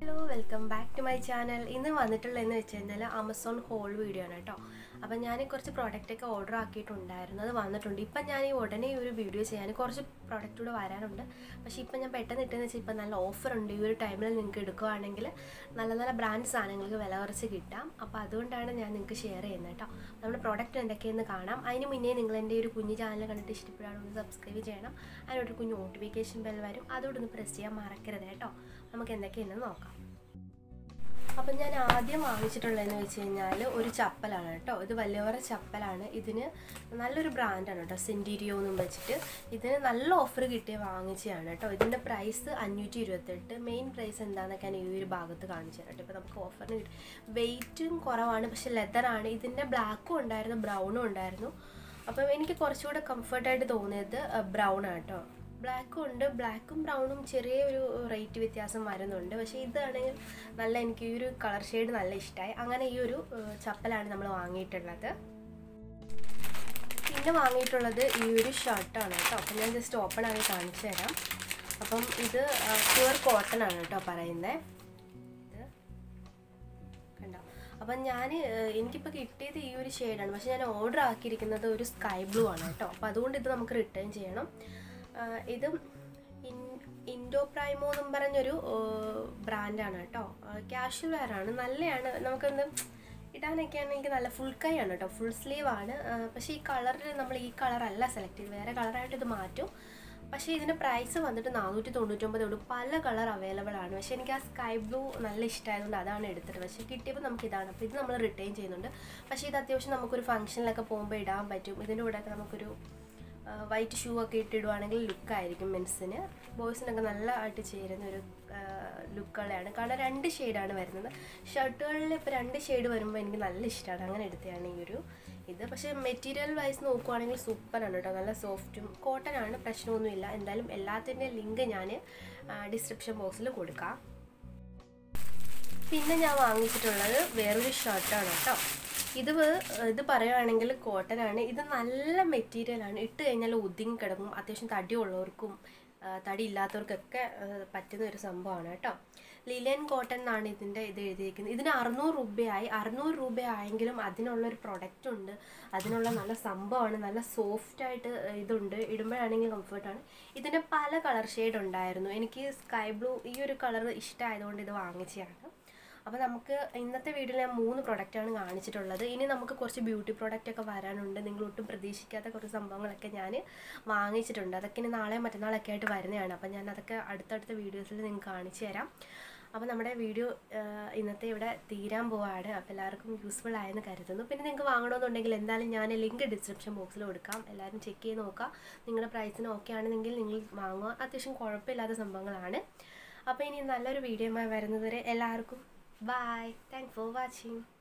Hello welcome back to my channel ഇന്ന് വന്നിട്ടുള്ളതെന്ന് വെച്ച് കഴിഞ്ഞാൽ ആമസോൺ ഹോൾ വീഡിയോ ആണ് കേട്ടോ അപ്പം ഞാൻ കുറച്ച് പ്രോഡക്റ്റ് ഒക്കെ ഓർഡർ ആക്കിയിട്ടുണ്ടായിരുന്നു അത് വന്നിട്ടുണ്ട് ഇപ്പം ഞാൻ ഈ ഉടനെ ഈ ഒരു വീഡിയോ ചെയ്യാൻ കുറച്ച് പ്രോഡക്റ്റ് കൂടെ വരാനുണ്ട് പക്ഷേ ഇപ്പം ഞാൻ പെട്ടെന്ന് ഇട്ടെന്ന് വെച്ചാൽ ഇപ്പം നല്ല ഓഫർ ഉണ്ട് ഈ ഒരു ടൈമിൽ നിങ്ങൾക്ക് എടുക്കുകയാണെങ്കിൽ നല്ല നല്ല ബ്രാൻഡ് സാധനങ്ങൾക്ക് വില കുറച്ച് കിട്ടാം അപ്പോൾ അതുകൊണ്ടാണ് ഞാൻ നിങ്ങൾക്ക് ഷെയർ ചെയ്യുന്നത് കേട്ടോ നമ്മുടെ പ്രോഡക്റ്റ് എന്തൊക്കെയെന്ന് കാണാം അതിന് മുന്നേ നിങ്ങൾ എൻ്റെ ഒരു കുഞ്ഞു ചാനൽ കണ്ടിട്ട് ഇഷ്ടപ്പെടുകയാണെങ്കിൽ സബ്സ്ക്രൈബ് ചെയ്യണം അതിനോട് കുഞ്ഞു നോട്ടിഫിക്കേഷൻ ബെൽ വരും അതോടൊന്ന് പ്രസ് ചെയ്യാൻ മറക്കരുത് കേട്ടോ നമുക്ക് എന്തൊക്കെയാണെന്ന് നോക്കാം അപ്പം ഞാൻ ആദ്യം വാങ്ങിച്ചിട്ടുള്ളതെന്ന് വെച്ച് കഴിഞ്ഞാൽ ഒരു ചപ്പലാണ് കേട്ടോ ഇത് വലിയവര ചപ്പലാണ് ഇതിന് നല്ലൊരു ബ്രാൻഡാണ് കേട്ടോ സെൻറ്റീരിയോ എന്നും വെച്ചിട്ട് ഇതിന് നല്ല ഓഫർ കിട്ടിയ വാങ്ങിച്ചതാണ് കേട്ടോ ഇതിൻ്റെ പ്രൈസ് അഞ്ഞൂറ്റി ഇരുപത്തെട്ട് മെയിൻ പ്രൈസ് എന്താണെന്നൊക്കെ ഞാൻ ഈ ഒരു ഭാഗത്ത് കാണിച്ചു തരാം കേട്ടോ ഇപ്പോൾ നമുക്ക് ഓഫറിന് കിട്ടി വെയിറ്റും കുറവാണ് പക്ഷേ ലെതറാണ് ഇതിൻ്റെ ബ്ലാക്കും ഉണ്ടായിരുന്നു ബ്രൗണും ഉണ്ടായിരുന്നു അപ്പം എനിക്ക് കുറച്ചുകൂടെ കംഫർട്ടായിട്ട് തോന്നിയത് ബ്രൗൺ ആണ് കേട്ടോ ബ്ലാക്കും ഉണ്ട് ബ്ലാക്കും ബ്രൗണും ചെറിയൊരു റേറ്റ് വ്യത്യാസം വരുന്നുണ്ട് പക്ഷേ ഇതാണെങ്കിൽ നല്ല എനിക്ക് ഈ ഒരു കളർ ഷെയ്ഡ് നല്ല ഇഷ്ടമായി അങ്ങനെ ഈ ഒരു ഏഹ്, ചപ്പലാണ് നമ്മൾ വാങ്ങിയിട്ടുള്ളത് പിന്നെ വാങ്ങിയിട്ടുള്ളത് ഈ ഒരു ഷർട്ടാണ് കേട്ടോ അപ്പം ഞാൻ ജസ്റ്റ് ഓപ്പൺ ആക്കി കാണിച്ചു തരാം അപ്പം ഇത് പ്യുവർ കോട്ടൺ ആണ് കേട്ടോ പറയുന്നത് ഇത് കണ്ടോ അപ്പം ഞാൻ എനിക്കിപ്പോൾ കിട്ടിയത് ഈ ഒരു ഷെയ്ഡാണ് പക്ഷെ ഞാൻ ഓർഡർ ആക്കിയിരിക്കുന്നത് ഒരു സ്കൈ ബ്ലൂ ആണ് കേട്ടോ അപ്പോൾ അതുകൊണ്ട് ഇത് നമുക്ക് റിട്ടേൺ ചെയ്യണം ആ, ഇതും ഇൻ ഇൻഡോ പ്രൈമോ എന്നും പറഞ്ഞൊരു ബ്രാൻഡാണ് കേട്ടോ ക്യാഷ്വൽ വെയർ ആണ് നല്ലതാണ് നമുക്കൊന്ന് ഇടാനൊക്കെ ആണെങ്കിൽ നല്ല ഫുൾ കൈ ആണ് കേട്ടോ ഫുൾ സ്ലീവ് ആണ് ആ, പക്ഷേ ഈ കളറിൽ നമ്മൾ ഈ കളറല്ല സെലക്ട് ചെയ്ത് വേറെ കളറായിട്ട് ഇത് മാറ്റും പക്ഷേ ഇതിൻ്റെ പ്രൈസ് വന്നിട്ട് നാനൂറ്റി തൊണ്ണൂറ്റൊമ്പതേ ഉള്ളൂ പല കളർ അവൈലബിൾ ആണ് പക്ഷേ എനിക്ക് ആ സ്കൈ ബ്ലൂ നല്ല ഇഷ്ടമായതുകൊണ്ട് അതാണ് എടുത്തത് പക്ഷേ കിട്ടിയപ്പോൾ നമുക്ക് ഇതാണ് അപ്പോൾ ഇത് നമ്മൾ റിട്ടേൺ ചെയ്യുന്നുണ്ട് പക്ഷേ ഇത് അത്യാവശ്യം നമുക്കൊരു ഫംഗ്ഷനിലൊക്കെ പോകുമ്പോൾ ഇടാൻ പറ്റും ഇതിൻ്റെ കൂടെയൊക്കെ നമുക്കൊരു വൈറ്റ് ഷൂ ഒക്കെ ഇട്ടിടുവാണെങ്കിൽ ലുക്കായിരിക്കും മെൻസിന് ബോയ്സിനൊക്കെ നല്ലതായിട്ട് ചേരുന്ന ഒരു ലുക്കുകളാണ് കാരണം രണ്ട് ഷെയ്ഡാണ് വരുന്നത് ഷർട്ടുകളിൽ ഇപ്പോൾ രണ്ട് ഷെയ്ഡ് വരുമ്പോൾ എനിക്ക് നല്ല ഇഷ്ടമാണ് അങ്ങനെ എടുത്തതാണ് ഈ ഒരു ഇത് പക്ഷേ മെറ്റീരിയൽ വൈസ് നോക്കുവാണെങ്കിൽ സൂപ്പറാണ് കേട്ടോ നല്ല സോഫ്റ്റും കോട്ടൺ ആണ് പ്രശ്നമൊന്നുമില്ല എന്തായാലും എല്ലാത്തിൻ്റെയും ലിങ്ക് ഞാൻ ഡിസ്ക്രിപ്ഷൻ ബോക്സിൽ കൊടുക്കാം പിന്നെ ഞാൻ വാങ്ങിച്ചിട്ടുള്ളത് വേറൊരു ഷർട്ടാണ് കേട്ടോ ഇത് വേ- ഇത് പറയുകയാണെങ്കിൽ കോട്ടൺ ആണ് ഇത് നല്ല മെറ്റീരിയലാണ് ഇട്ട് കഴിഞ്ഞാൽ ഒതുങ്ങി കിടക്കും അത്യാവശ്യം തടിയുള്ളവർക്കും ആ, തടി ഇല്ലാത്തവർക്കൊക്കെ ആ, പറ്റുന്ന ഒരു സംഭവമാണ് കേട്ടോ ലിലിയൻ കോട്ടൺ എന്നാണ് ഇതിൻ്റെ ഇത് എഴുതിയിരിക്കുന്നത് ഇതിന് അറുന്നൂറ് രൂപയായി അറുന്നൂറ് രൂപയായെങ്കിലും അതിനുള്ളൊരു പ്രൊഡക്റ്റ് ഉണ്ട് അതിനുള്ള നല്ല സംഭവമാണ് നല്ല സോഫ്റ്റ് ആയിട്ട് ഇതുണ്ട് ഇടുമ്പോഴാണെങ്കിൽ കംഫർട്ടാണ് ഇതിൻ്റെ പല കളർ ഷെയ്ഡ് ഉണ്ടായിരുന്നു എനിക്ക് സ്കൈ ബ്ലൂ ഈ ഒരു കളർ ഇഷ്ടമായതുകൊണ്ട് ഇത് വാങ്ങിച്ചതാണ് അപ്പോൾ നമുക്ക് ഇന്നത്തെ വീഡിയോയിൽ ഞാൻ മൂന്ന് പ്രൊഡക്റ്റാണ് കാണിച്ചിട്ടുള്ളത് ഇനി നമുക്ക് കുറച്ച് ബ്യൂട്ടി പ്രോഡക്റ്റ് ഒക്കെ വരാനുണ്ട് നിങ്ങൾ ഒട്ടും പ്രതീക്ഷിക്കാത്ത കുറച്ച് സംഭവങ്ങളൊക്കെ ഞാൻ വാങ്ങിച്ചിട്ടുണ്ട് അതൊക്കെ ഇനി നാളെ മറ്റന്നാളൊക്കെ ആയിട്ട് വരുന്നതാണ് അപ്പോൾ ഞാൻ അതൊക്കെ അടുത്തടുത്ത വീഡിയോസിൽ നിങ്ങൾക്ക് കാണിച്ചു തരാം അപ്പോൾ നമ്മുടെ വീഡിയോ ഇന്നത്തെ ഇവിടെ തീരാൻ പോവാണ് അപ്പോൾ എല്ലാവർക്കും യൂസ്ഫുൾ ആയെന്ന് കരുതുന്നു പിന്നെ നിങ്ങൾക്ക് വാങ്ങണമെന്നുണ്ടെങ്കിൽ എന്തായാലും ഞാൻ ലിങ്ക് ഡിസ്ക്രിപ്ഷൻ ബോക്സിൽ കൊടുക്കാം എല്ലാവരും ചെക്ക് ചെയ്ത് നോക്കുക നിങ്ങളുടെ പ്രൈസിന് ഓക്കെ ആണെന്നെങ്കിൽ നിങ്ങൾ വാങ്ങുക അത്യാവശ്യം കുഴപ്പമില്ലാത്ത സംഭവങ്ങളാണ് അപ്പോൾ ഇനി നല്ലൊരു വീഡിയോയുമായി വരുന്നതുവരെ എല്ലാവർക്കും Bye. Thanks for watching.